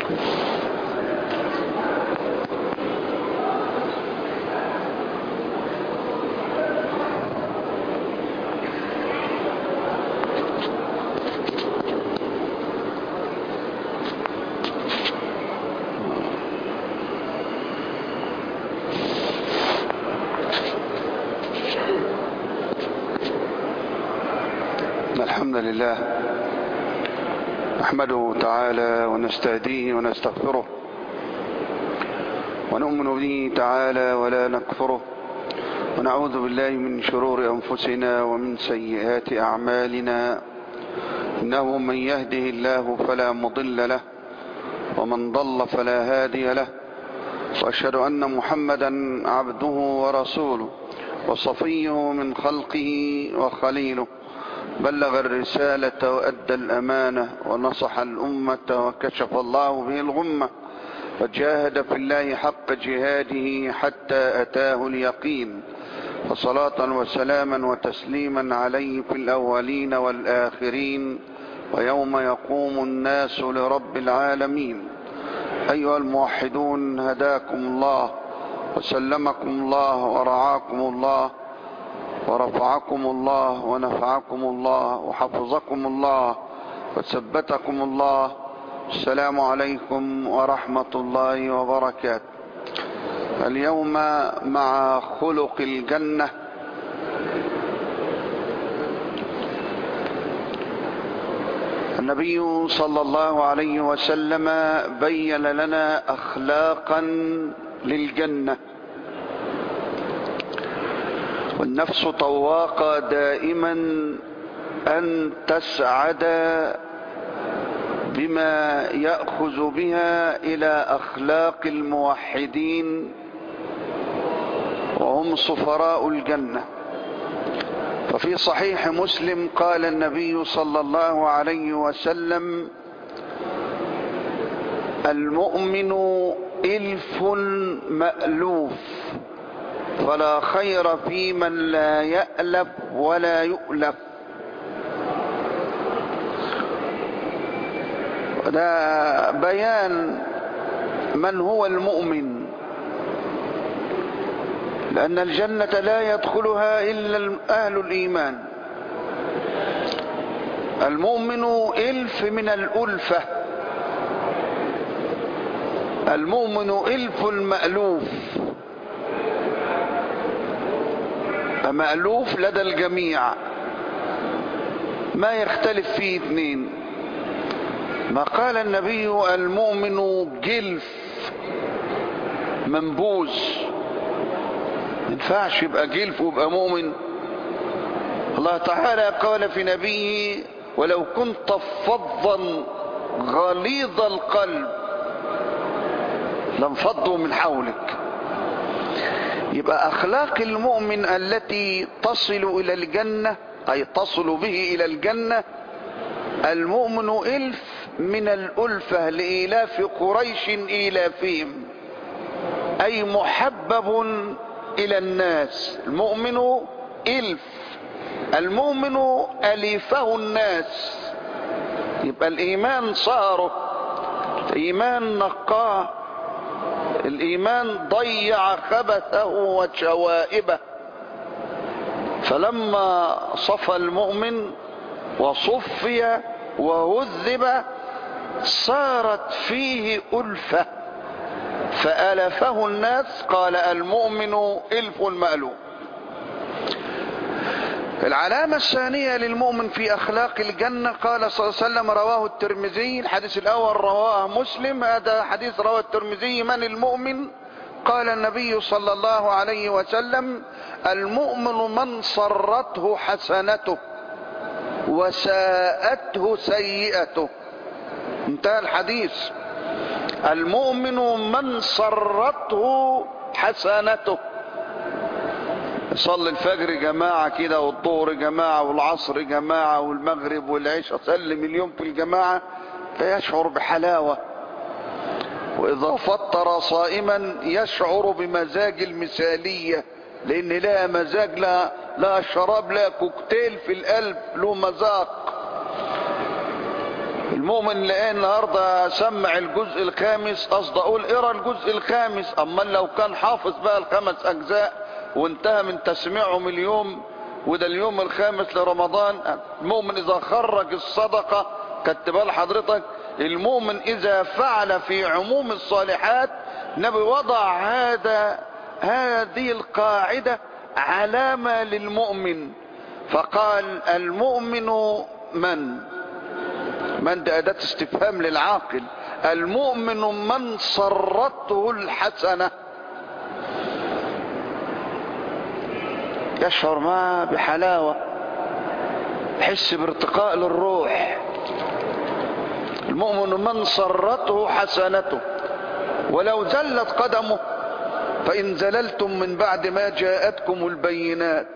إن الحمد لله نحمده تعالى ونستهديه ونستغفره ونؤمن به تعالى ولا نكفره ونعوذ بالله من شرور أنفسنا ومن سيئات أعمالنا إنه من يهده الله فلا مضل له ومن ضل فلا هادي له وأشهد أن محمدا عبده ورسوله وصفيه من خلقه وخليله بلغ الرسالة وأدى الأمانة ونصح الأمة وكشف الله به الغمة وجاهد في الله حق جهاده حتى أتاه اليقين فصلاة وسلاما وتسليما عليه في الأولين والآخرين ويوم يقوم الناس لرب العالمين أيها الموحدون هداكم الله وسلمكم الله ورعاكم الله ورفعكم الله ونفعكم الله وحفظكم الله وثبتكم الله السلام عليكم ورحمة الله وبركاته اليوم مع خلق الجنة النبي صلى الله عليه وسلم بين لنا أخلاقا للجنة والنفس طواقة دائما أن تسعد بما يأخذ بها إلى أخلاق الموحدين وهم صفراء الجنة ففي صحيح مسلم قال النبي صلى الله عليه وسلم المؤمن إلف مألوف فلا خير في من لا يألف ولا يؤلف ده بيان من هو المؤمن لأن الجنة لا يدخلها إلا أهل الإيمان المؤمن إلف من الألفة المؤمن إلف المألوف مألوف لدى الجميع ما يختلف فيه اثنين ما قال النبي المؤمن جلف منبوذ ينفعش يبقى جلف ويبقى مؤمن الله تعالى قال في نبيه ولو كنت فظا غليظ القلب لانفضوا من حولك يبقى أخلاق المؤمن التي تصل إلى الجنة أي تصل به إلى الجنة المؤمن إلف من الألفة لإيلاف قريش إيلافهم أي محبب إلى الناس المؤمن إلف المؤمن أليفه الناس يبقى الإيمان صاره الإيمان نقاه الإيمان ضيع خبثه وشوائبه فلما صفى المؤمن وصفي وهذب صارت فيه ألفة فألفه الناس قال المؤمن ألف المألوف العلامة الثانية للمؤمن في أخلاق الجنة قال صلى الله عليه وسلم رواه الترمذي الحديث الأول رواه مسلم هذا حديث رواه الترمذي من المؤمن قال النبي صلى الله عليه وسلم المؤمن من صرته حسنته وساءته سيئته انتهى الحديث المؤمن من صرته حسنته صلي الفجر جماعة كده والظهر جماعة والعصر جماعة والمغرب والعشاء سلم اليوم في الجماعة فيشعر بحلاوة وإذا فطر صائما يشعر بمزاج المثالية لأن لها مزاج لا لا شراب لا كوكتيل في القلب له مذاق المؤمن لقى النهارده سمع الجزء الخامس قصد اقول اقرا الجزء الخامس اما لو كان حافظ بقى الخمس اجزاء وانتهى من تسميعهم اليوم وده اليوم الخامس لرمضان المؤمن اذا خرج الصدقة كتبها لحضرتك المؤمن اذا فعل في عموم الصالحات نبي وضع هذا هذه القاعدة علامة للمؤمن فقال المؤمن من من ده أداة استفهام للعاقل المؤمن من صرته الحسنة يشعر ما بحلاوة يحس بارتقاء للروح المؤمن من صرته حسنته ولو زلت قدمه فإن زللتم من بعد ما جاءتكم البينات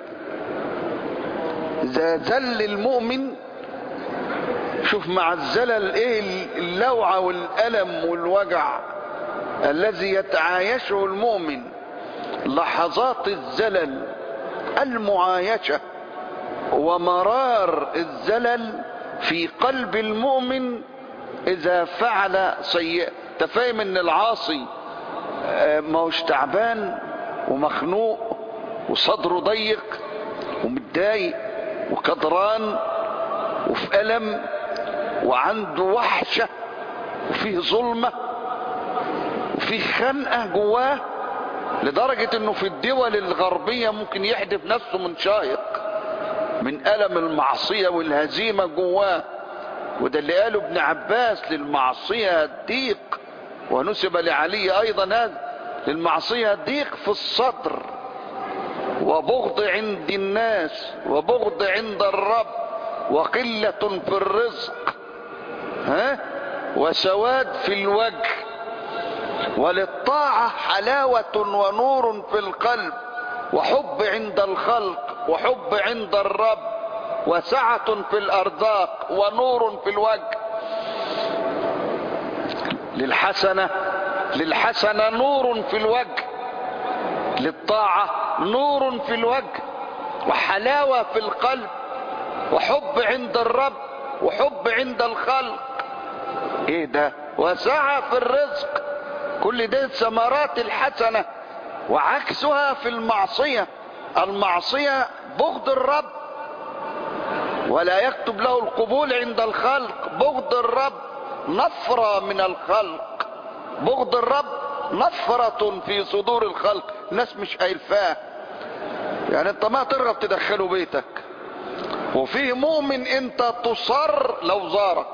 إذا زل المؤمن شوف مع الزلل ايه اللوعة والألم والوجع الذي يتعايشه المؤمن لحظات الزلل المعايشة ومرار الزلل في قلب المؤمن اذا فعل سيئة تفهم ان العاصي ما هوش تعبان ومخنوق وصدره ضيق ومتضايق وكدران وفي ألم وعنده وحشة وفيه ظلمة وفيه خنقة جواه لدرجة انه في الدول الغربية ممكن يحدف نفسه من شايق من ألم المعصية والهزيمة جواه وده اللي قاله ابن عباس للمعصية الضيق ونسب لعلي ايضا هذا للمعصية ضيق في الصدر وبغض عند الناس وبغض عند الرب وقلة في الرزق ها وسواد في الوجه وللطاعة حلاوة ونور في القلب وحب عند الخلق وحب عند الرب وسعة في الأرزاق ونور في الوجه للحسنة للحسنة نور في الوجه للطاعة نور في الوجه وحلاوة في القلب وحب عند الرب وحب عند الخلق ايه ده وسعة في الرزق كل ده ثمرات الحسنة وعكسها في المعصية المعصية بغض الرب ولا يكتب له القبول عند الخلق بغض الرب نفرة من الخلق بغض الرب نفرة في صدور الخلق الناس مش هيلفاه يعني انت ما ترغب تدخله بيتك وفيه مؤمن انت تصر لو زارك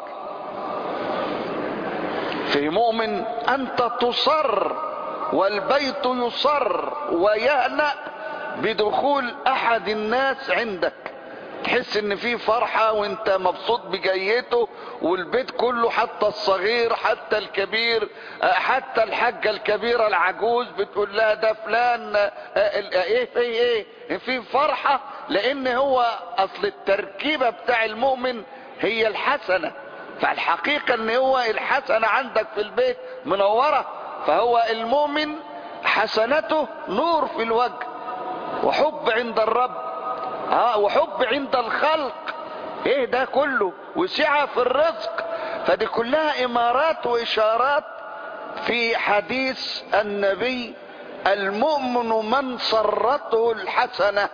في مؤمن انت تصر والبيت يصر ويهنأ بدخول احد الناس عندك تحس ان في فرحة وانت مبسوط بجيته والبيت كله حتى الصغير حتى الكبير حتى الحاجة الكبيرة العجوز بتقول لها ده فلان ايه في ايه في فرحة لان هو اصل التركيبة بتاع المؤمن هي الحسنة فالحقيقة ان هو الحسنة عندك في البيت منورة فهو المؤمن حسنته نور في الوجه وحب عند الرب ها وحب عند الخلق ايه ده كله وسعة في الرزق فدي كلها امارات واشارات في حديث النبي المؤمن من سرته الحسنة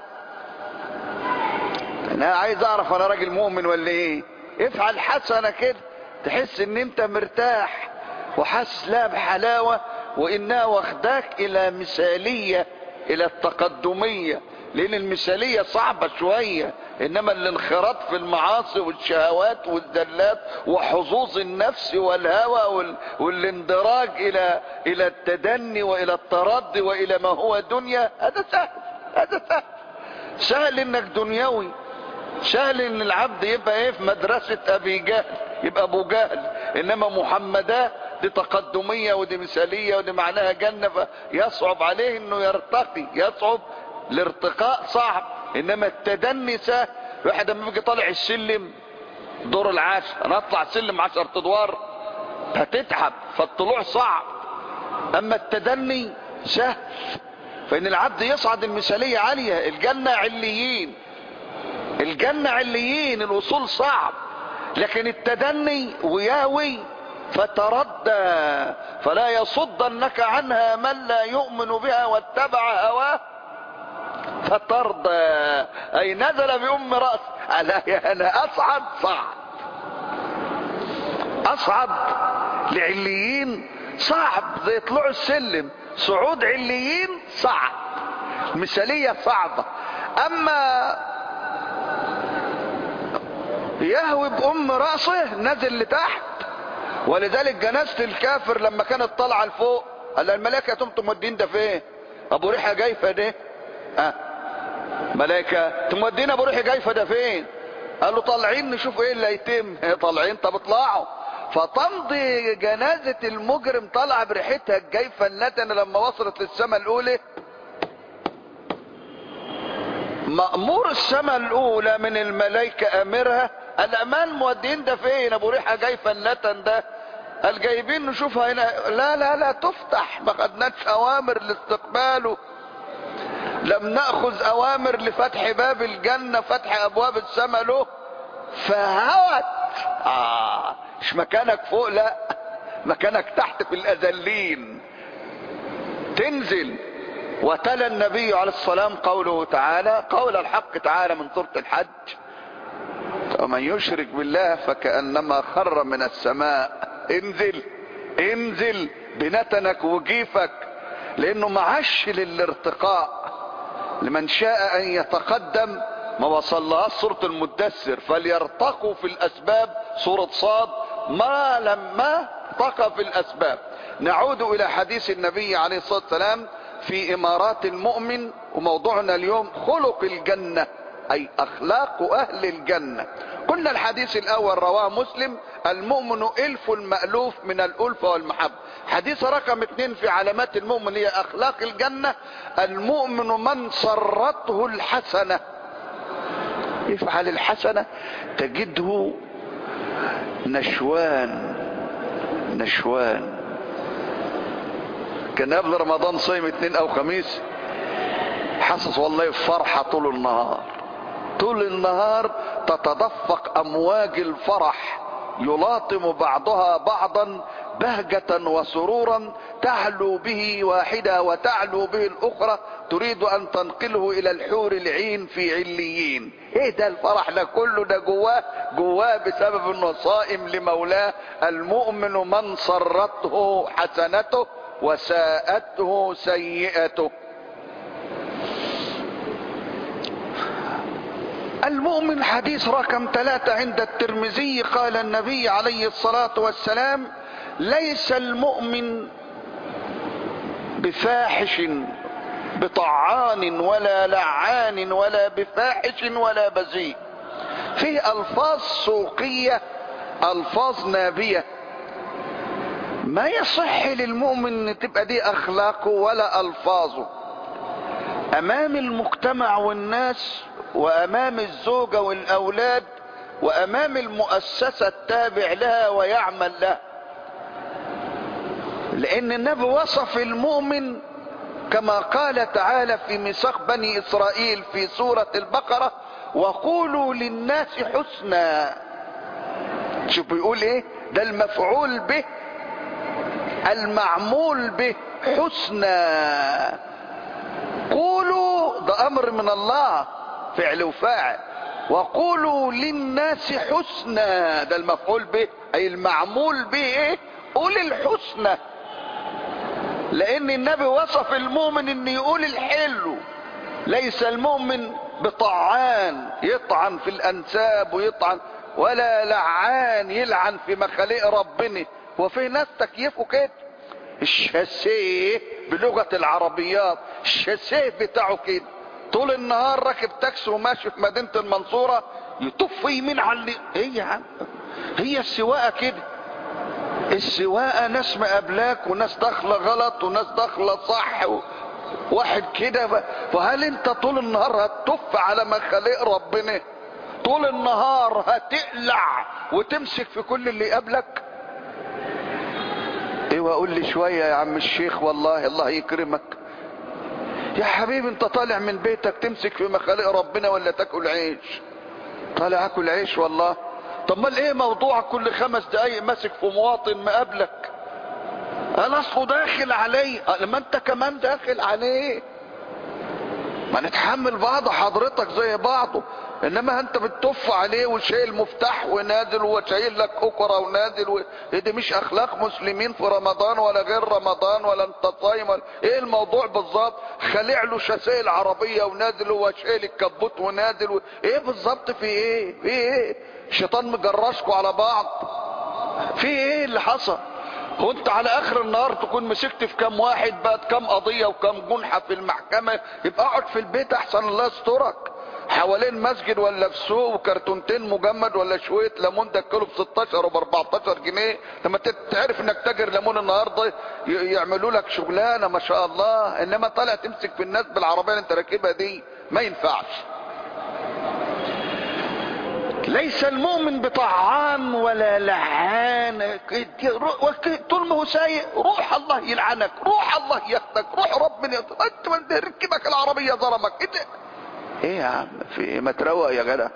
انا عايز اعرف انا راجل مؤمن ولا ايه افعل حسنة كده تحس ان انت مرتاح وحاسس لها بحلاوة وانها واخداك الى مثالية الى التقدمية لان المثالية صعبة شوية انما الانخراط في المعاصي والشهوات والذلات وحظوظ النفس والهوى وال... والاندراج الى الى التدني والى التردي والى ما هو دنيا هذا سهل هذا سهل سهل انك دنيوي سهل ان العبد يبقى ايه في مدرسة ابي جهل يبقى ابو جهل انما محمداه دي تقدمية ودي مثالية ودي معناها جنة فيصعب عليه انه يرتقي يصعب الارتقاء صعب انما التدني سهل الواحد لما بيجي طالع السلم دور العاشر انا اطلع سلم عشر ادوار هتتعب فالطلوع صعب اما التدني سهل فان العبد يصعد المثالية عالية الجنة عليين الجنة عليين الوصول صعب لكن التدني وياوي فتردى فلا يصدنك عنها من لا يؤمن بها واتبع هواه فترضى اي نزل بأم رأس على انا اصعد صعد اصعد لعليين صعب زي طلوع السلم صعود عليين صعب مثالية صعبة اما يهوي بأم رأسه نزل لتحت ولذلك جنازة الكافر لما كانت طالعة لفوق قال الملائكة تمتم مودين ده فين ابو ريحة جايفة ده اه ملائكة تمودين ابو ريحة جايفة ده فين قالوا طالعين نشوف ايه اللي هيتم طالعين طب اطلعوا فتمضي جنازة المجرم طالعة بريحتها الجايفة النتنة لما وصلت للسماء الاولى مأمور السماء الاولى من الملائكة امرها الامان مودين ده فين ابو ريحة جايفة النتن ده قال جايبين نشوفها هنا لا لا لا تفتح ما خدناش اوامر لاستقباله لم ناخذ اوامر لفتح باب الجنة فتح ابواب السماء له فهوت اه مش مكانك فوق لا مكانك تحت في الاذلين تنزل وتلا النبي عليه السلام قوله تعالى قول الحق تعالى من سورة الحج ومن يشرك بالله فكأنما خر من السماء انزل انزل بنتنك وجيفك لانه معش للارتقاء لمن شاء ان يتقدم ما وصلهاش سورة المدثر فليرتقوا في الاسباب سورة صاد ما لما ارتقى في الاسباب نعود الى حديث النبي عليه الصلاة والسلام في امارات المؤمن وموضوعنا اليوم خلق الجنة اي اخلاق اهل الجنة قلنا الحديث الاول رواه مسلم المؤمن الف المألوف من الالفة والمحبة حديث رقم اثنين في علامات المؤمن هي اخلاق الجنة المؤمن من سرته الحسنة يفعل الحسنة تجده نشوان نشوان كان قبل رمضان صيم اثنين او خميس حاسس والله بفرحة طول النهار طول النهار تتدفق امواج الفرح يلاطم بعضها بعضا بهجة وسرورا تعلو به واحدة وتعلو به الاخرى تريد ان تنقله الى الحور العين في عليين ايه ده الفرح ده كله ده جواه جواه بسبب انه صائم لمولاه المؤمن من سرته حسنته وساءته سيئته المؤمن حديث رقم ثلاثة عند الترمذي قال النبي عليه الصلاة والسلام ليس المؤمن بفاحش بطعان ولا لعان ولا بفاحش ولا بذيء في الفاظ سوقية الفاظ نابية ما يصح للمؤمن ان تبقى دي اخلاقه ولا الفاظه امام المجتمع والناس وامام الزوجة والاولاد وامام المؤسسة التابع لها ويعمل لها لان النبي وصف المؤمن كما قال تعالى في ميثاق بني اسرائيل في سورة البقرة وقولوا للناس حسنا شوف بيقول ايه ده المفعول به المعمول به حسنا قولوا ده امر من الله فعل وفاعل وقولوا للناس حسنا ده المفعول به اي المعمول به ايه قول الحسنى لان النبي وصف المؤمن ان يقول الحلو ليس المؤمن بطعان يطعن في الانساب ويطعن ولا لعان يلعن في مخاليق ربنا وفي ناس تكيفه كده الشاسيه بلغة العربيات الشاسيه بتاعه كده طول النهار راكب تاكسي وماشي في مدينة المنصورة يطف يمين على اللي هي عم هي السواقة كده السواقة ناس مقابلاك وناس داخلة غلط وناس داخلة صح و... واحد كده فهل انت طول النهار هتطف على مخاليق ربنا طول النهار هتقلع وتمسك في كل اللي قبلك ايوه قول لي شوية يا عم الشيخ والله الله يكرمك يا حبيبي انت طالع من بيتك تمسك في مخاليق ربنا ولا تاكل عيش طالع اكل عيش والله طب ما ايه موضوع كل خمس دقايق ماسك في مواطن مقابلك انا اصله داخل علي لما انت كمان داخل عليه ما نتحمل بعض حضرتك زي بعضه انما انت بتطف عليه وشايل مفتاح ونازل وشايل لك اكرة ونازل و... إيه دي مش اخلاق مسلمين في رمضان ولا غير رمضان ولا انت صايم ولا... ايه الموضوع بالظبط خلع له شاسيه العربيه ونازل هو شايل الكبوت ونازل و... ايه بالظبط في ايه في ايه الشيطان مجرشكوا على بعض في ايه اللي حصل هو انت على اخر النهار تكون مسكت في كام واحد بقت كام قضية وكام جنحة في المحكمة يبقى اقعد في البيت احسن الله يسترك حوالين مسجد ولا في سوق وكرتونتين مجمد ولا شوية ليمون ده الكيلو ب 16 وب 14 جنيه لما تعرف انك تاجر ليمون النهارده يعملوا لك شغلانه ما شاء الله انما طالع تمسك في الناس بالعربيه اللي انت راكبها دي ما ينفعش ليس المؤمن بطعان ولا لعان طول ما هو سايق روح الله يلعنك روح الله ياخدك روح ربنا انت من ركبك العربيه ظلمك انت ايه يا عم في ايه ما تروق يا جدع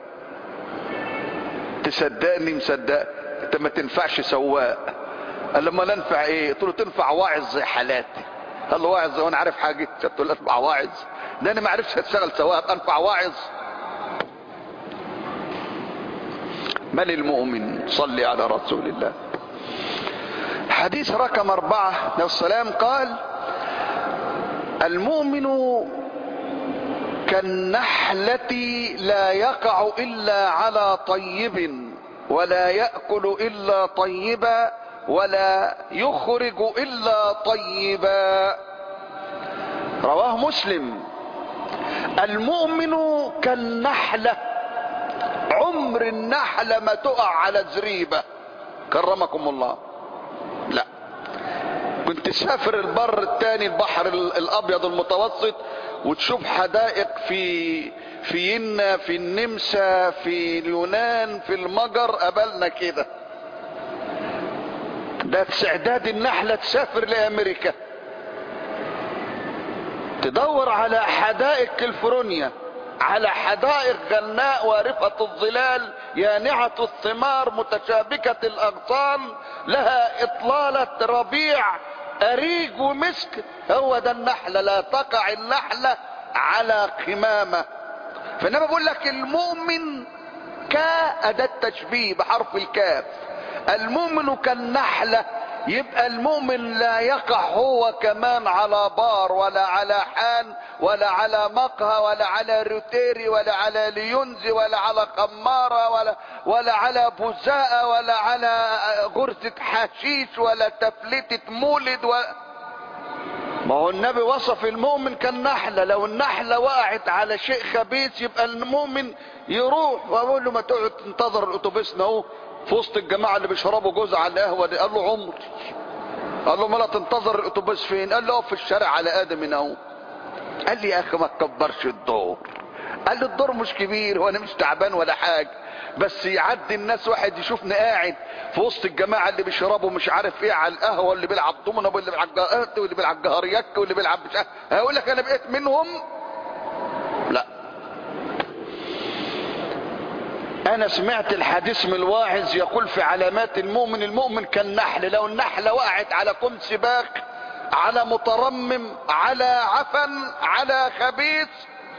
تصدقني مصدق انت ما تنفعش سواق قال لما لا انفع ايه قلت له تنفع واعظ زي حالاتي قال له واعظ وانا عارف حاجه قلت له انفع واعظ ده انا ما عرفش اشتغل سواق انفع واعظ من المؤمن صلي على رسول الله حديث رقم أربعة السلام قال المؤمن كالنحلة لا يقع إلا على طيب ولا يأكل إلا طيبا ولا يخرج إلا طيبا رواه مسلم المؤمن كالنحله عمر النحلة ما تقع على زريبة كرمكم الله لا كنت تسافر البر التاني البحر الابيض المتوسط وتشوف حدائق في في ينا في النمسا في اليونان في المجر قبلنا كده ده استعداد النحلة تسافر لامريكا تدور على حدائق كاليفورنيا على حدائق غناء وارفة الظلال يانعة الثمار متشابكة الأغصان لها إطلالة ربيع أريج ومسك هو ده النحلة لا تقع النحلة على قمامة فإنما بقول لك المؤمن كأداة تشبيه بحرف الكاف المؤمن كالنحلة يبقى المؤمن لا يقع هو كمان على بار ولا على حان ولا على مقهى ولا على روتيري ولا على ليونز ولا على قمارة ولا ولا على بزاءة ولا على غرزة حشيش ولا تفلتة مولد ولا ما هو النبي وصف المؤمن كالنحلة لو النحلة وقعت على شيء خبيث يبقى المؤمن يروح واقول له ما تقعد تنتظر الاتوبيس اهو في وسط الجماعة اللي بيشربوا جوز على القهوة دي قال له عمر قال له ما لا تنتظر الاتوبيس فين قال له اقف في الشارع على ادم اهو قال لي يا اخي ما تكبرش الدور قال لي الدور مش كبير وانا مش تعبان ولا حاجة بس يعدي الناس واحد يشوفني قاعد في وسط الجماعة اللي بيشربوا مش عارف ايه على القهوة اللي بيلعب دومنا واللي بيلعب جهارت واللي بيلعب جهريك واللي بيلعب مش عارف هقول لك انا بقيت منهم لا انا سمعت الحديث من الواعظ يقول في علامات المؤمن المؤمن كالنحل لو النحلة وقعت على كم سباق على مترمم على عفن على خبيث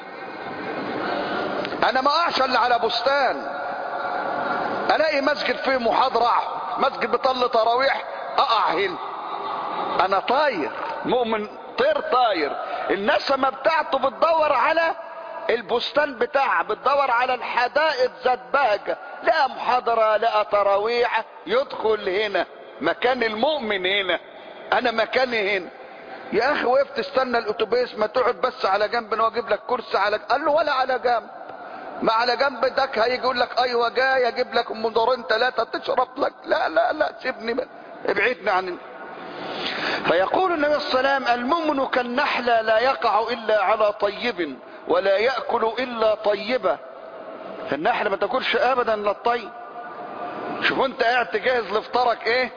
انا ما اقعش الا على بستان الاقي مسجد فيه محاضرة مسجد بيطل تراويح اقع هنا انا طاير مؤمن طير طاير النسمة بتاعته بتدور على البستان بتاعها بتدور على الحدائق ذات بهجة لا محاضرة لا تراويح يدخل هنا مكان المؤمن هنا انا مكاني هنا يا اخي وقفت تستنى الاتوبيس ما تقعد بس على جنب انا واجيب لك كرسي على قال له ولا على جنب ما على جنب داك هيجي يقول لك ايوه جاي اجيب لك ام دورين ثلاثه تشرب لك لا لا لا سيبني من ابعدنا عن فيقول النبي صلى الله عليه وسلم المؤمن كالنحلة لا يقع الا على طيب ولا يأكل الا طيبة النحلة ما تاكلش ابدا الا الطيب شوف انت قاعد تجهز لفطارك ايه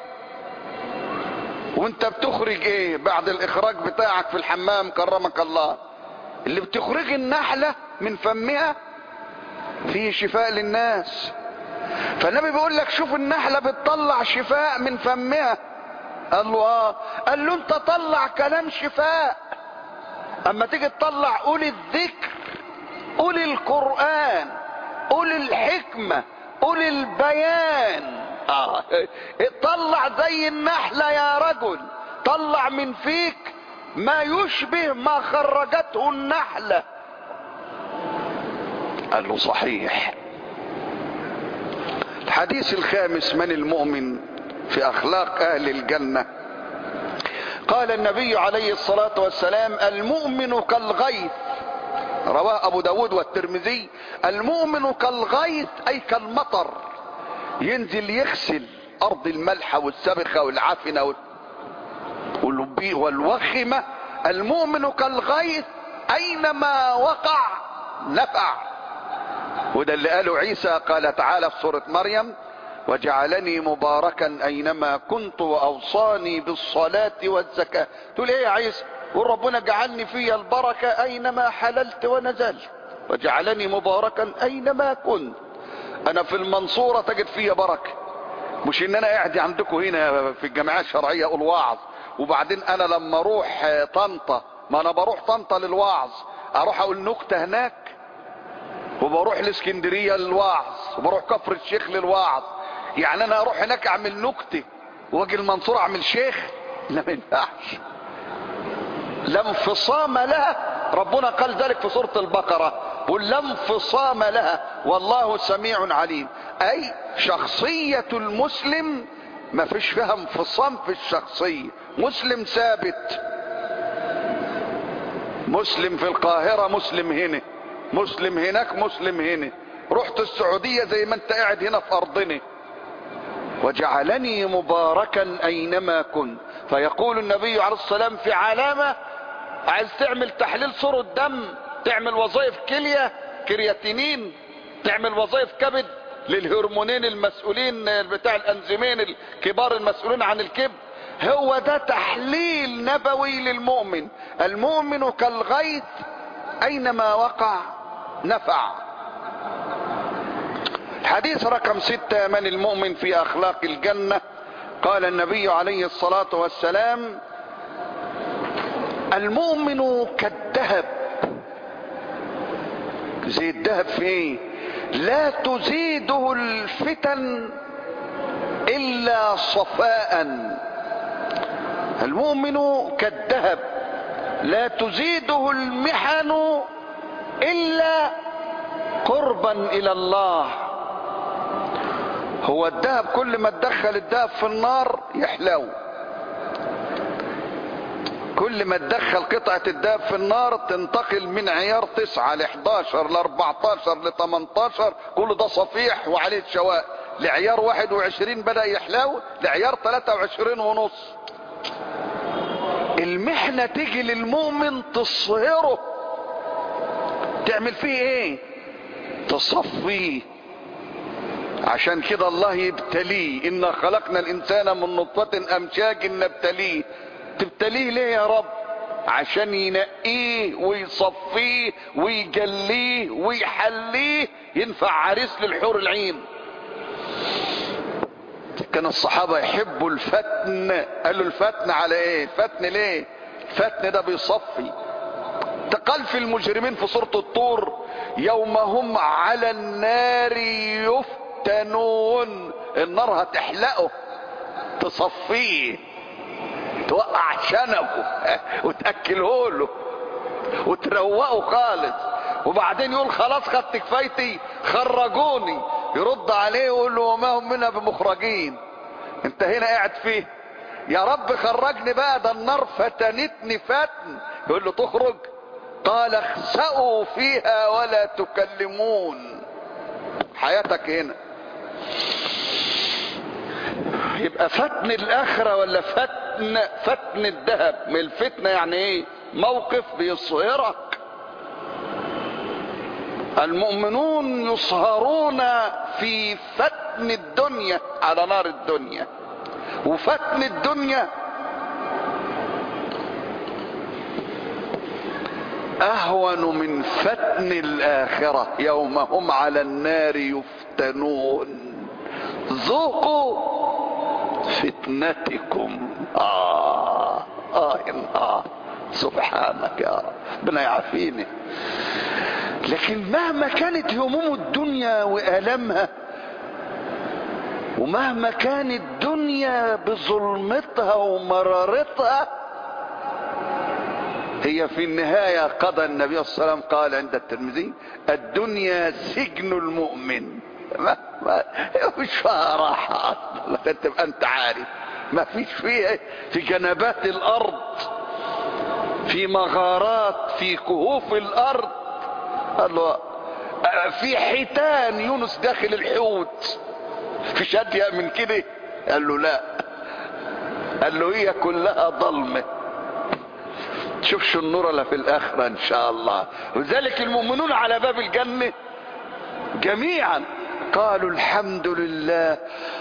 وانت بتخرج ايه بعد الاخراج بتاعك في الحمام كرمك الله اللي بتخرج النحلة من فمها فيه شفاء للناس فالنبي بيقول لك شوف النحلة بتطلع شفاء من فمها قال له اه قال له انت طلع كلام شفاء اما تيجي تطلع قول الذكر قول القرآن قول الحكمة قول البيان اه طلع زي النحلة يا رجل طلع من فيك ما يشبه ما خرجته النحلة قال له صحيح الحديث الخامس من المؤمن في اخلاق اهل الجنة قال النبي عليه الصلاة والسلام المؤمن كالغيث رواه ابو داود والترمذي المؤمن كالغيث اي كالمطر ينزل يغسل ارض الملحة والسبخة والعفنة والوخمة المؤمن كالغيث اينما وقع نفع وده اللي قاله عيسى قال تعالى في سورة مريم وجعلني مباركا اينما كنت واوصاني بالصلاة والزكاة تقول ايه يا عيسى قول ربنا جعلني في البركة اينما حللت ونزلت وجعلني مباركا اينما كنت انا في المنصورة تجد فيا بركة مش ان انا قاعد عندكم هنا في الجامعة الشرعية اقول واعظ وبعدين انا لما اروح طنطا ما انا بروح طنطا للوعظ اروح اقول نكتة هناك وبروح الاسكندرية للوعظ وبروح كفر الشيخ للوعظ يعني انا اروح هناك اعمل نكتة واجي المنصورة اعمل شيخ لا ما ينفعش لا انفصام لها ربنا قال ذلك في سورة البقرة قل لا انفصام لها والله سميع عليم اي شخصية المسلم ما فيش فيها انفصام في الشخصية مسلم ثابت مسلم في القاهرة مسلم هنا مسلم هناك مسلم هنا رحت السعودية زي ما انت قاعد هنا في ارضنا وجعلني مباركا اينما كنت فيقول النبي عليه الصلاة والسلام في علامة عايز تعمل تحليل صورة دم تعمل وظائف كلية كرياتينين تعمل وظائف كبد للهرمونين المسؤولين بتاع الانزيمين الكبار المسؤولين عن الكبد هو ده تحليل نبوي للمؤمن المؤمن كالغيث اينما وقع نفع حديث رقم ستة من المؤمن في اخلاق الجنة قال النبي عليه الصلاة والسلام المؤمن كالذهب زي الذهب في ايه لا تزيده الفتن الا صفاء المؤمن كالذهب لا تزيده المحن الا قربا الى الله هو الذهب كل ما تدخل الذهب في النار يحلو كل ما تدخل قطعة الذهب في النار تنتقل من عيار 9 ل 11 ل 14 ل 18 كل ده صفيح وعليه شواء لعيار 21 بدأ يحلو لعيار 23 ونص المحنة تيجي للمؤمن تصهره تعمل فيه ايه تصفيه عشان كده الله يبتليه إنا خلقنا الإنسان من نطفة أمشاج نبتليه تبتليه ليه يا رب عشان ينقيه ويصفيه ويجليه ويحليه ينفع عريس للحور العين كان الصحابة يحبوا الفتن قالوا الفتن على ايه الفتن ليه الفتن ده بيصفي تقال في المجرمين في سورة الطور يوم هم على النار يفتنون النار هتحلقه تصفيه توقع شنبه وتأكله له وتروقه خالص وبعدين يقول خلاص خدت كفايتي خرجوني يرد عليه ويقول له وما هم منها بمخرجين انت هنا قاعد فيه يا رب خرجني بقى ده النار فتنتني فتن يقول له تخرج قال اخسأوا فيها ولا تكلمون حياتك هنا يبقى فتن الاخرة ولا فتن فتن الذهب من الفتنة يعني ايه موقف بيصهرك المؤمنون يصهرون في فتن الدنيا على نار الدنيا وفتن الدنيا اهون من فتن الاخرة يوم هم على النار يفتنون ذوقوا فتنتكم آه آه آه سبحانك يا رب ربنا يعافيني لكن مهما كانت هموم الدنيا وآلامها ومهما كانت الدنيا بظلمتها ومرارتها هي في النهاية قضى النبي صلى الله عليه وسلم قال عند الترمذي الدنيا سجن المؤمن ما ما مش فيها راحة أصلا تبقى أنت عارف ما فيش فيها في جنبات الأرض في مغارات في كهوف الأرض قال له في حيتان يونس داخل الحوت في شادية من كده قال له لا قال له هي كلها ظلمه تشوفش النور الا في الاخرة ان شاء الله ولذلك المؤمنون على باب الجنة جميعا قالوا الحمد لله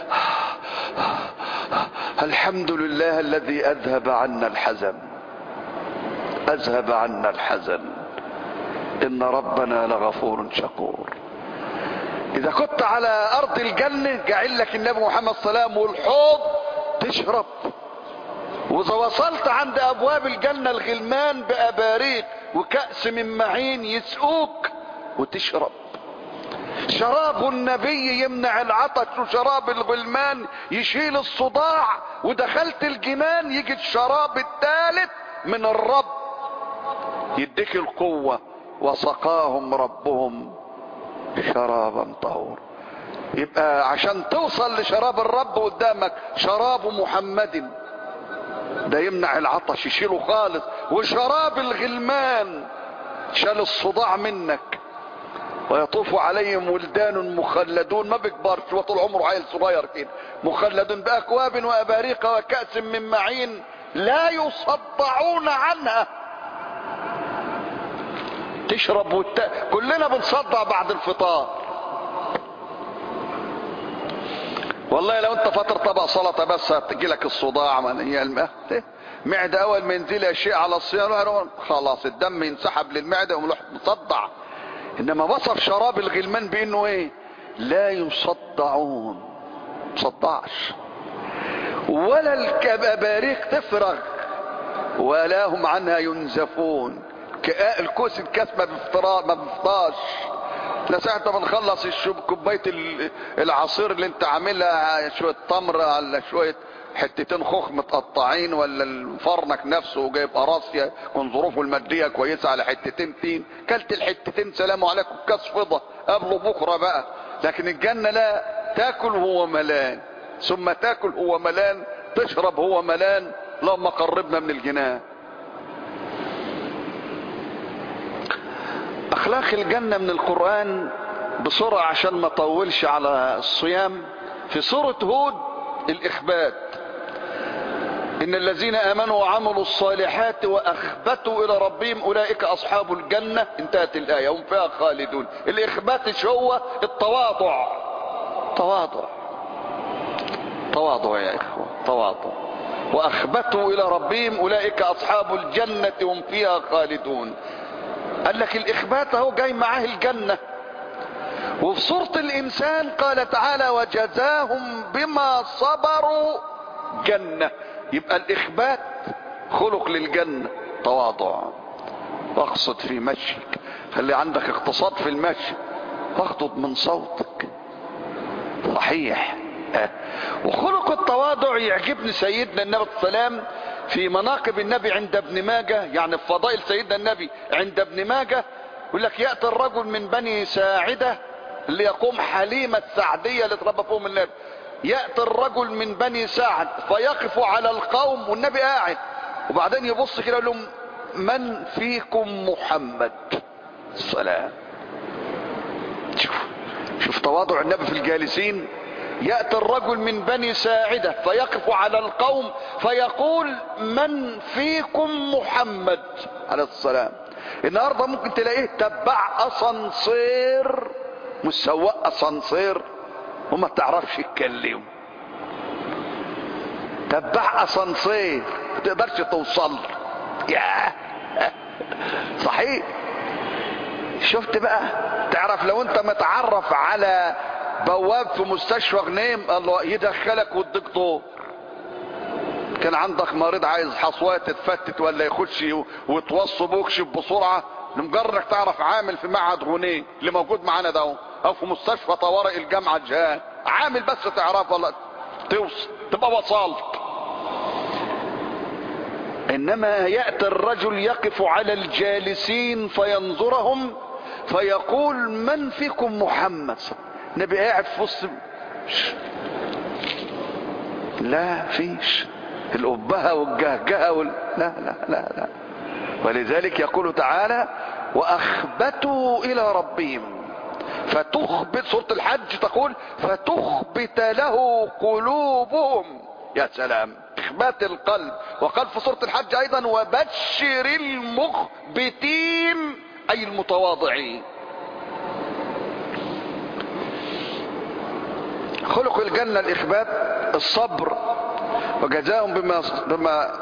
الحمد لله الذي اذهب عنا الحزن اذهب عنا الحزن ان ربنا لغفور شكور اذا كنت على ارض الجنة جعل لك النبي محمد صلى الله عليه وسلم والحوض تشرب واذا وصلت عند ابواب الجنة الغلمان باباريق وكأس من معين يسقوك وتشرب شراب النبي يمنع العطش وشراب الغلمان يشيل الصداع ودخلت الجنان يجي الشراب الثالث من الرب يديك القوة وسقاهم ربهم شرابا طهور يبقى عشان توصل لشراب الرب قدامك شراب محمد ده يمنع العطش يشيله خالص وشراب الغلمان شال الصداع منك ويطوف عليهم ولدان مخلدون ما بيكبرش وطول عمره عيل صغير كده مخلدون باكواب واباريق وكأس من معين لا يصدعون عنها تشرب وت... كلنا بنصدع بعد الفطار والله لو انت فطر طبق سلطه بس هتجي لك الصداع من هي الماء معده اول ما ينزل اشياء على الصيام خلاص الدم ينسحب للمعده ويروح مصدع انما وصف شراب الغلمان بانه ايه لا يصدعون مصدعش ولا الكباباريق تفرغ ولا هم عنها ينزفون الكوس الكاس ما بيفطر ما بيفطاش لا ساعة ما نخلص الشوب كوباية العصير اللي انت عاملها شوية تمر على شوية حتتين خوخ متقطعين ولا فرنك نفسه وجايب قراصية يكون ظروفه المادية كويسة على حتتين تين كلت الحتتين سلام عليكم كاس فضة قبله بكرة بقى لكن الجنة لا تاكل هو ملان ثم تاكل هو ملان تشرب هو ملان اللهم قربنا من الجنان اخلاق الجنة من القرآن بسرعة عشان ما اطولش على الصيام في سورة هود الاخبات ان الذين امنوا وعملوا الصالحات واخبتوا الى ربهم اولئك اصحاب الجنة انتهت الاية هم فيها خالدون الاخبات ايش هو التواضع تواضع تواضع يا اخوة تواضع واخبتوا الى ربهم اولئك اصحاب الجنة هم فيها خالدون قال لك الاخبات اهو جاي معاه الجنة وفي سورة الانسان قال تعالى وجزاهم بما صبروا جنة يبقى الاخبات خلق للجنة تواضع واقصد في مشيك خلي عندك اقتصاد في المشي واخطب من صوتك صحيح اه. وخلق التواضع يعجبني سيدنا النبي صلى الله عليه وسلم في مناقب النبي عند ابن ماجه يعني في فضائل سيدنا النبي عند ابن ماجه يقول لك ياتي الرجل من بني ساعده اللي يقوم حليمه السعديه اللي تربى فيهم النبي ياتي الرجل من بني سعد فيقف على القوم والنبي قاعد وبعدين يبص كده يقول لهم من فيكم محمد السلام شوف شوف تواضع النبي في الجالسين يأتي الرجل من بني ساعدة فيقف على القوم فيقول من فيكم محمد عليه السلام النهاردة ممكن تلاقيه تبع أسانسير مش سواق أسانسير وما تعرفش يتكلم تبع أسانسير ما تقدرش توصل يا صحيح شفت بقى تعرف لو انت متعرف على بواب في مستشفى غنيم الله يدخلك والدكتور كان عندك مريض عايز حصوات تتفتت ولا يخش وتوصوا بوكشف بسرعة لمجرد انك تعرف عامل في معهد غنيم اللي موجود معانا ده او في مستشفى طوارئ الجامعة الجهاد عامل بس تعرف ولا توصل تبقى وصلت انما يأتي الرجل يقف على الجالسين فينظرهم فيقول من فيكم محمد نبي قاعد في وسط لا فيش الأبهة والجهجهة وال... لا لا لا لا ولذلك يقول تعالى وأخبتوا إلى ربهم فتخبت سورة الحج تقول فتخبت له قلوبهم يا سلام اخبات القلب وقال في سورة الحج ايضا وبشر المخبتين اي المتواضعين خلق الجنة الاخبات الصبر وجزاهم بما بما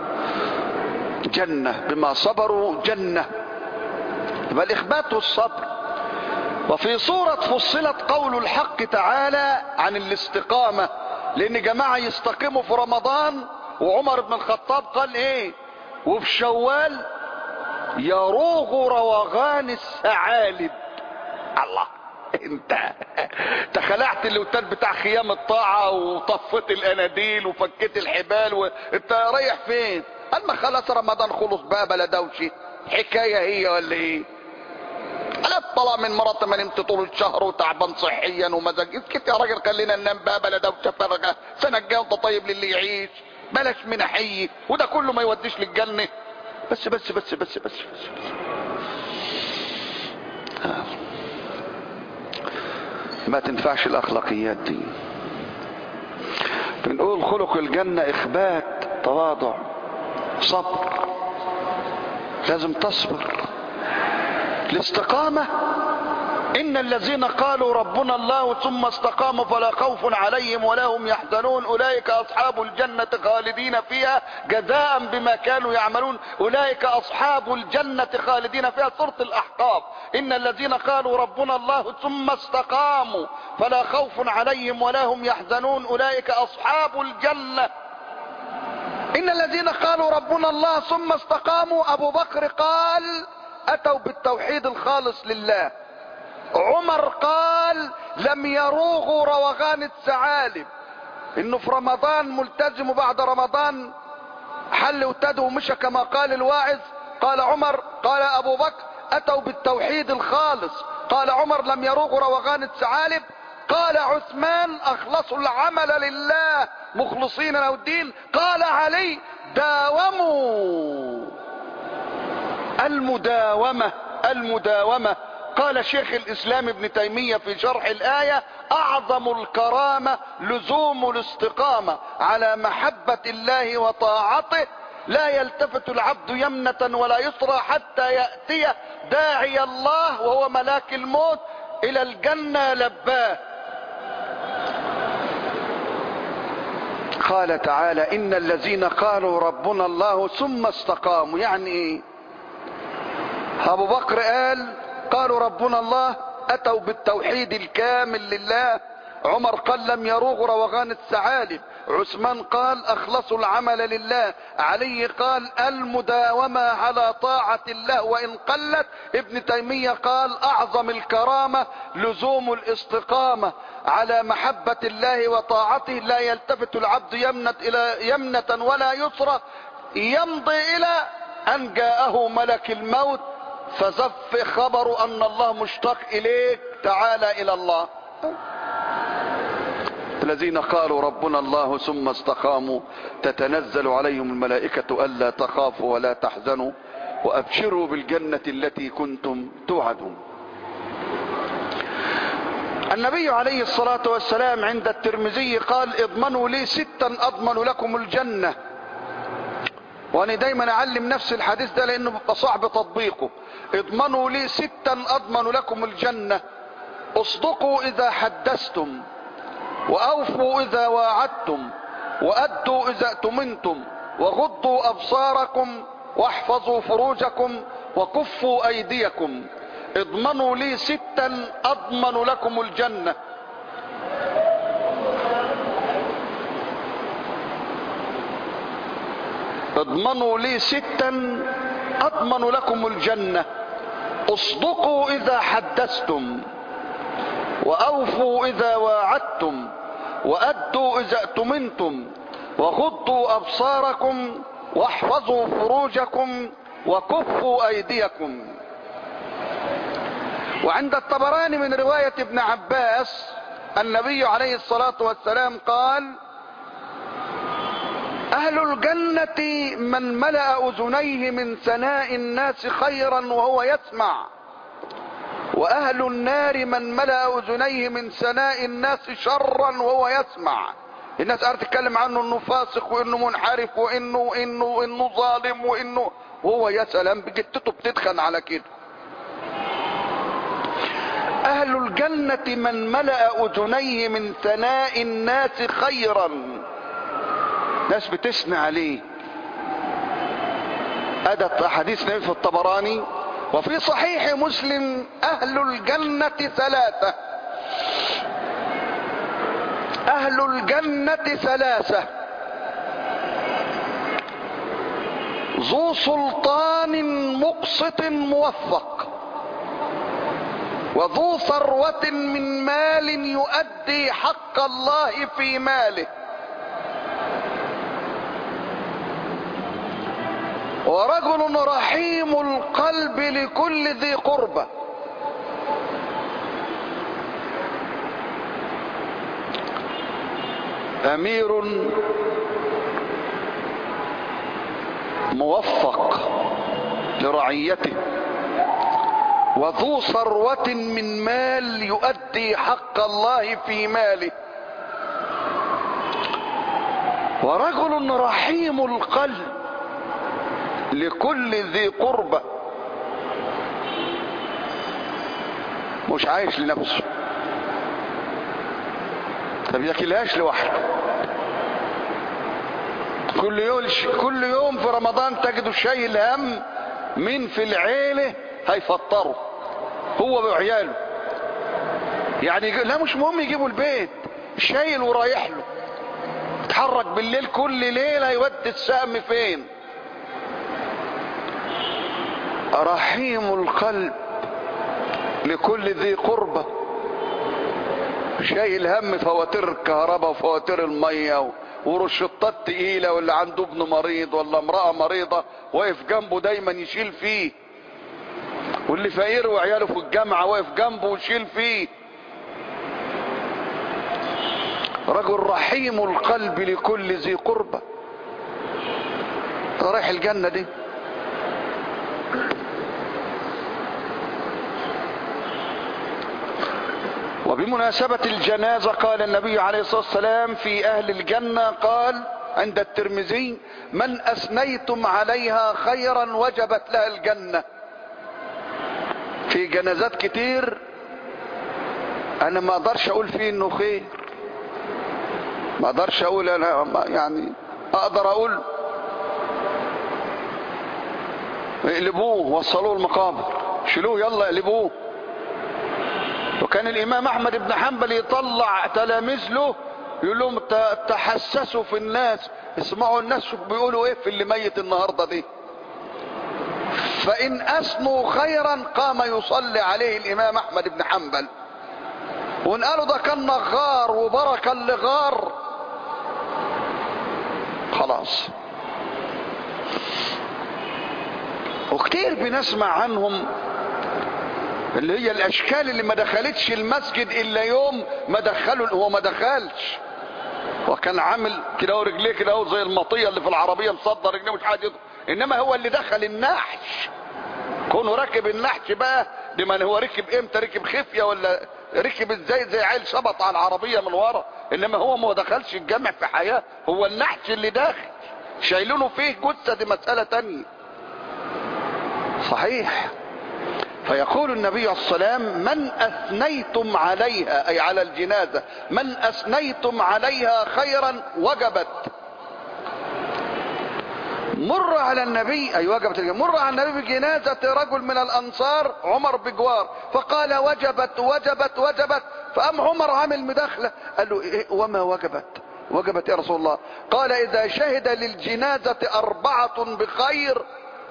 جنة بما صبروا جنة يبقى الاخبات والصبر وفي سورة فصلت قول الحق تعالى عن الاستقامة لان جماعة يستقيموا في رمضان وعمر بن الخطاب قال ايه وفي شوال يروغ روغان الثعالب الله انت انت خلعت اللوتات بتاع خيام الطاعة وطفت الاناديل وفكيت الحبال وانت رايح فين قال ما خلاص رمضان خلص بقى بلا دوشي حكاية هي ولا ايه انا اطلع من مرات ما نمت طول الشهر وتعبان صحيا ومزاج اسكت يا راجل خلينا ننام بقى بلا دوشه فارغه سنه الجايه وانت طيب للي يعيش بلاش منحيه وده كله ما يوديش للجنه بس بس بس بس بس, بس, بس. آه. ما تنفعش الاخلاقيات دي بنقول خلق الجنه اخبات تواضع صبر لازم تصبر الاستقامة إن الذين قالوا ربنا الله ثم استقاموا فلا خوف عليهم ولا هم يحزنون أولئك أصحاب الجنة خالدين فيها جزاء بما كانوا يعملون أولئك أصحاب الجنة خالدين فيها سورة الأحقاف إن الذين قالوا ربنا الله ثم استقاموا فلا خوف عليهم ولا هم يحزنون أولئك أصحاب الجنة إن الذين قالوا ربنا الله ثم استقاموا أبو بكر قال اتوا بالتوحيد الخالص لله عمر قال لم يروغوا روغان الثعالب انه في رمضان ملتزم وبعد رمضان حل وتد ومشى كما قال الواعظ قال عمر قال ابو بكر اتوا بالتوحيد الخالص قال عمر لم يروغوا روغان الثعالب قال عثمان اخلصوا العمل لله مخلصين له الدين قال علي داوموا المداومة المداومة قال شيخ الاسلام ابن تيمية في شرح الاية اعظم الكرامة لزوم الاستقامة على محبة الله وطاعته لا يلتفت العبد يمنة ولا يسرى حتى يأتي داعي الله وهو ملاك الموت الى الجنة لباه قال تعالى ان الذين قالوا ربنا الله ثم استقاموا يعني ايه ابو بكر قال قالوا ربنا الله اتوا بالتوحيد الكامل لله عمر قال لم يروغ روغان الثعالب عثمان قال اخلصوا العمل لله علي قال المداومة على طاعة الله وان قلت ابن تيمية قال اعظم الكرامة لزوم الاستقامة على محبة الله وطاعته لا يلتفت العبد يمنة الى يمنة ولا يسرى يمضي الى ان جاءه ملك الموت فزف خبر ان الله مشتاق اليك تعالى الى الله الذين قالوا ربنا الله ثم استقاموا تتنزل عليهم الملائكة ألا تخافوا ولا تحزنوا وأبشروا بالجنة التي كنتم توعدون النبي عليه الصلاة والسلام عند الترمذي قال اضمنوا لي ستا اضمن لكم الجنة وانا دايما اعلم نفسي الحديث ده لانه بيبقى صعب تطبيقه اضمنوا لي ستا اضمن لكم الجنة اصدقوا اذا حدثتم واوفوا اذا واعدتم وادوا اذا اؤتمنتم وغضوا ابصاركم واحفظوا فروجكم وكفوا ايديكم اضمنوا لي ستا اضمن لكم الجنة اضمنوا لي ستا اضمن لكم الجنة اصدقوا اذا حدثتم واوفوا اذا واعدتم وادوا اذا اؤتمنتم وغضوا ابصاركم واحفظوا فروجكم وكفوا ايديكم وعند الطبراني من رواية ابن عباس النبي عليه الصلاة والسلام قال اهل الجنة من ملأ اذنيه من ثناء الناس خيرا وهو يسمع واهل النار من ملأ اذنيه من ثناء الناس شرا وهو يسمع الناس قاعده تتكلم عنه انه فاسق وانه منحرف وانه انه انه ظالم وانه وهو يا سلام بجتته بتدخن على كده اهل الجنة من ملأ اذنيه من ثناء الناس خيرا ناس بتثني عليه ادت حديث نبي في الطبراني وفي صحيح مسلم اهل الجنة ثلاثة اهل الجنة ثلاثة ذو سلطان مقسط موفق وذو ثروة من مال يؤدي حق الله في ماله ورجل رحيم القلب لكل ذي قربة امير موفق لرعيته وذو ثروة من مال يؤدي حق الله في ماله ورجل رحيم القلب لكل ذي قربة مش عايش لنفسه طب ياكلهاش لوحده كل يوم كل يوم في رمضان تجدوا شايل هم مين في العيله هيفطروا هو وعياله يعني لا مش مهم يجيبوا البيت شايل ورايح له اتحرك بالليل كل ليله يودي السهم فين رحيم القلب لكل ذي قربة شايل هم فواتير الكهرباء وفواتير المية ورشطات تقيلة واللي عنده ابن مريض ولا امرأة مريضة واقف جنبه دايما يشيل فيه واللي فقير وعياله في الجامعة واقف جنبه ويشيل فيه رجل رحيم القلب لكل ذي قربة رايح الجنة دي وبمناسبة الجنازة قال النبي عليه الصلاة والسلام في أهل الجنة قال عند الترمذي من أثنيتم عليها خيرا وجبت لها الجنة في جنازات كتير أنا ما أقدرش أقول فيه إنه خير ما أقدرش أقول أنا يعني أقدر أقول اقلبوه وصلوه المقابر شيلوه يلا اقلبوه وكان الامام احمد بن حنبل يطلع تلاميذ له يقول لهم تحسسوا في الناس اسمعوا الناس بيقولوا ايه في اللي ميت النهارده دي فان اثنوا خيرا قام يصلي عليه الامام احمد بن حنبل وان قالوا ده كان نغار وبركه اللي غار خلاص وكتير بنسمع عنهم اللي هي الاشكال اللي ما دخلتش المسجد الا يوم ما دخلوا هو ما دخلش وكان عامل كده ورجليه كده اهو زي المطيه اللي في العربيه مصدر رجليه مش حاجه انما هو اللي دخل النحش كونه راكب النحش بقى لمن هو ركب امتى ركب خفيه ولا ركب ازاي زي عيل شبط على العربيه من ورا انما هو ما دخلش الجامع في حياه هو النحش اللي داخل شايلينه فيه جثه دي مساله تانية صحيح فيقول النبي عليه السلام من اثنيتم عليها اي على الجنازة من اثنيتم عليها خيرا وجبت مر على النبي اي وجبت مر على النبي بجنازة رجل من الانصار عمر بجوار فقال وجبت وجبت وجبت فقام عمر عامل مداخلة قال له إيه وما وجبت وجبت يا رسول الله قال اذا شهد للجنازة اربعة بخير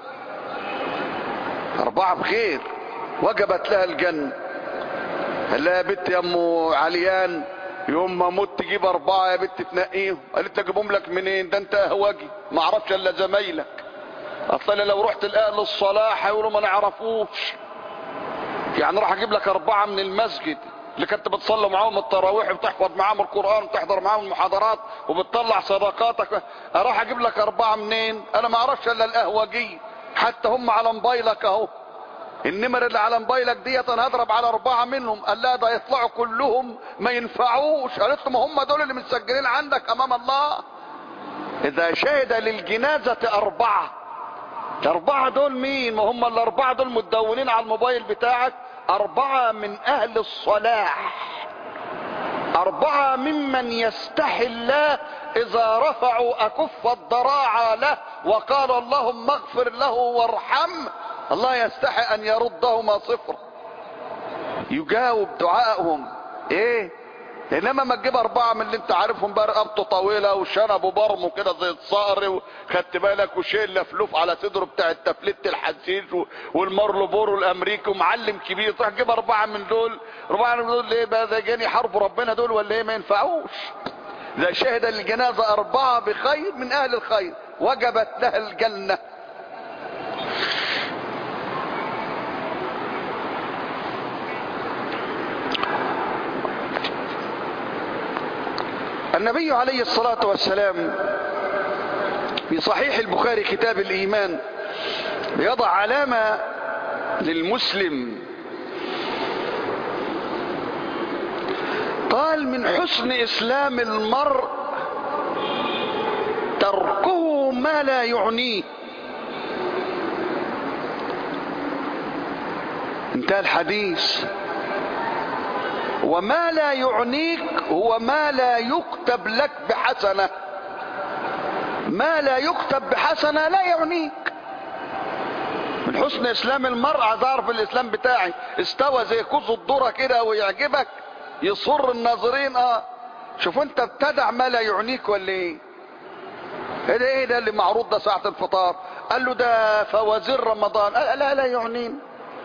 اربعة بخير وجبت لها الجنة قال لها يا بنت يا ام عليان يوم ما موت تجيب اربعة يا بنت تنقيهم قالت اجيبهم لك منين ده انت اهواجي ما اعرفش الا زمايلك اصل لو رحت لاهل الصلاح هيقولوا ما نعرفوش يعني راح اجيب لك اربعة من المسجد اللي كنت بتصلي معاهم التراويح وبتحفظ معاهم القرآن وبتحضر معاهم المحاضرات وبتطلع صدقاتك اروح اجيب لك اربعة منين انا ما اعرفش الا الاهواجي حتى هم على موبايلك اهو النمر اللي على موبايلك ديت انا هضرب على اربعة منهم قال لا ده يطلعوا كلهم ما ينفعوش قالت له ما هم دول اللي متسجلين عندك امام الله اذا شهد للجنازة اربعة الاربعة دول مين ما هم الاربعة دول متدونين على الموبايل بتاعك اربعة من اهل الصلاح اربعة ممن يستحي الله اذا رفعوا اكف الضراعة له وقال اللهم اغفر له وارحمه الله يستحي ان يردهما صفر يجاوب دعائهم ايه انما ما تجيب اربعه من اللي انت عارفهم بقى رقبته طويله وشنب وبرمه كده زي الصقر وخدت بالك وشيل لفلوف على صدره بتاع التفلت الحسيس والمارلو بورو الامريكي ومعلم كبير تروح تجيب اربعه من دول اربعه من دول ليه بقى ده جاني حرب ربنا دول ولا ايه ما ينفعوش ده شهد الجنازه اربعه بخير من اهل الخير وجبت لها الجنه النبي عليه الصلاة والسلام في صحيح البخاري كتاب الإيمان يضع علامة للمسلم قال من حسن إسلام المرء تركه ما لا يعنيه انتهى الحديث وما لا يعنيك هو ما لا يكتب لك بحسنة ما لا يكتب بحسنة لا يعنيك من حسن اسلام المرء عايز اعرف الاسلام بتاعي استوى زي كوز الذره كده ويعجبك يصر الناظرين اه شوف انت ابتدع ما لا يعنيك ولا ايه ايه ده ايه ده اللي معروض ده ساعة الفطار قال له ده فوازير رمضان قال لا لا يعنين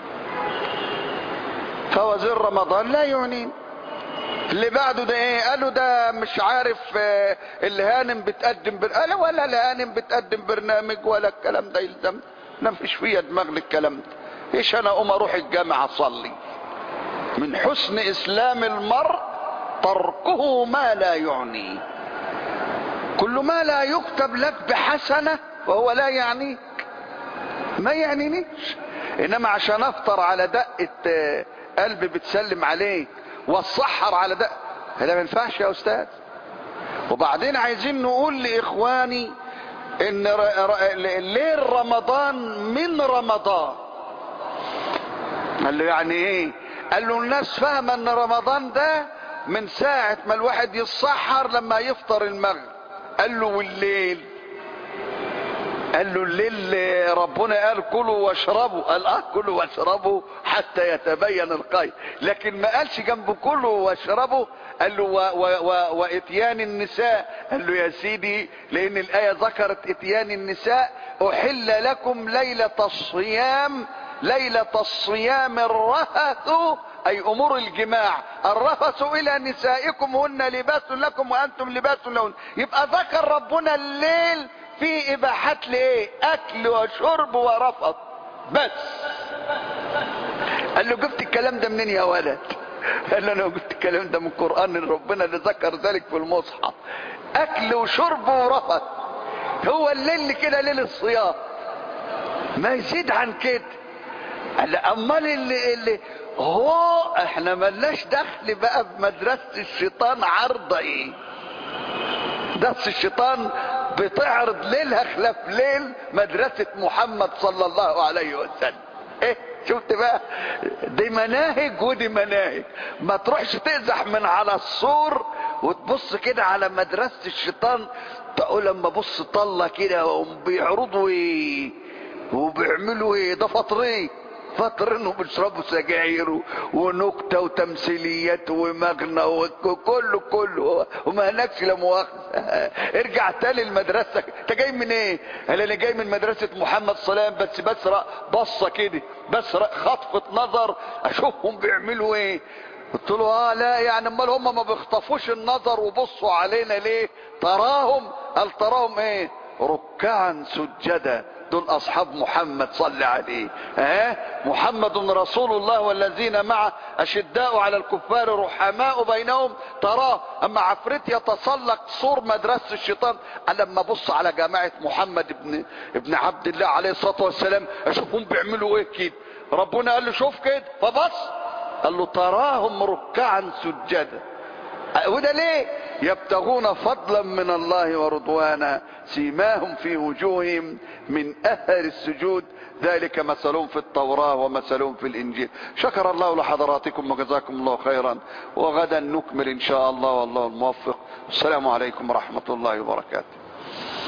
فوازير رمضان لا يعنين اللي بعده ده ايه قالوا ده مش عارف اه الهانم بتقدم بر... قال ولا الهانم بتقدم برنامج ولا الكلام ده يلزم انا مفيش فيا دماغ للكلام ده ايش انا اقوم اروح الجامع اصلي من حسن اسلام المرء تركه ما لا يعني كل ما لا يكتب لك بحسنة وهو لا يعنيك ما يعنينيش انما عشان افطر على دقة قلب بتسلم عليه والصحر على ده هذا ما ينفعش يا استاذ وبعدين عايزين نقول لاخواني ان ليل رمضان من رمضان قال له يعني ايه قال له الناس فاهمه ان رمضان ده من ساعة ما الواحد يتسحر لما يفطر المغرب قال له والليل قال له الليل ربنا قال كلوا واشربوا قال اه كلوا واشربوا حتى يتبين القيد لكن ما قالش جنب كلوا واشربوا قال له و و و واتيان النساء قال له يا سيدي لان الايه ذكرت اتيان النساء احل لكم ليله الصيام ليله الصيام الرهث اي امور الجماع الرفث الى نسائكم هن لباس لكم وانتم لباس لهن يبقى ذكر ربنا الليل في اباحات لايه اكل وشرب ورفض بس قال له جبت الكلام ده منين يا ولد قال له انا جبت الكلام ده من القران ربنا اللي ذكر ذلك في المصحف اكل وشرب ورفض هو الليل كده ليل الصيام ما يزيد عن كده قال امال اللي, اللي هو احنا ملناش دخل بقى بمدرسه الشيطان عرضه ايه درس الشيطان بتعرض ليلها خلاف ليل مدرسة محمد صلى الله عليه وسلم ايه شفت بقى دي مناهج ودي مناهج ما تروحش تقزح من على السور وتبص كده على مدرسة الشيطان تقول لما بص طلة كده وبيعرضوا ايه وبيعملوا ايه ده فطري فاطرين وبيشربوا سجاير ونكته وتمثيليات ومغنى وكله كله وما هناكش لا مؤاخذه ارجع تاني المدرسه انت جاي من ايه؟ قال انا جاي من مدرسه محمد سلام بس بسرق بصه كده بسرق خطفه نظر اشوفهم بيعملوا ايه قلت له اه لا يعني امال هم ما بيخطفوش النظر وبصوا علينا ليه تراهم قال تراهم ايه ركعا سجدا دول اصحاب محمد صلى عليه ها محمد رسول الله والذين معه اشداء على الكفار رحماء بينهم تراه اما عفريت يتسلق سور مدرسه الشيطان انا لما ابص على جماعه محمد ابن ابن عبد الله عليه الصلاه والسلام اشوفهم بيعملوا ايه كده ربنا قال له شوف كده فبص قال له تراهم ركعا سجدا وده ليه يبتغون فضلا من الله ورضوانا سيماهم في وجوههم من اثر السجود ذلك مثلهم في التوراة ومثلهم في الانجيل شكر الله لحضراتكم وجزاكم الله خيرا وغدا نكمل ان شاء الله والله الموفق السلام عليكم ورحمة الله وبركاته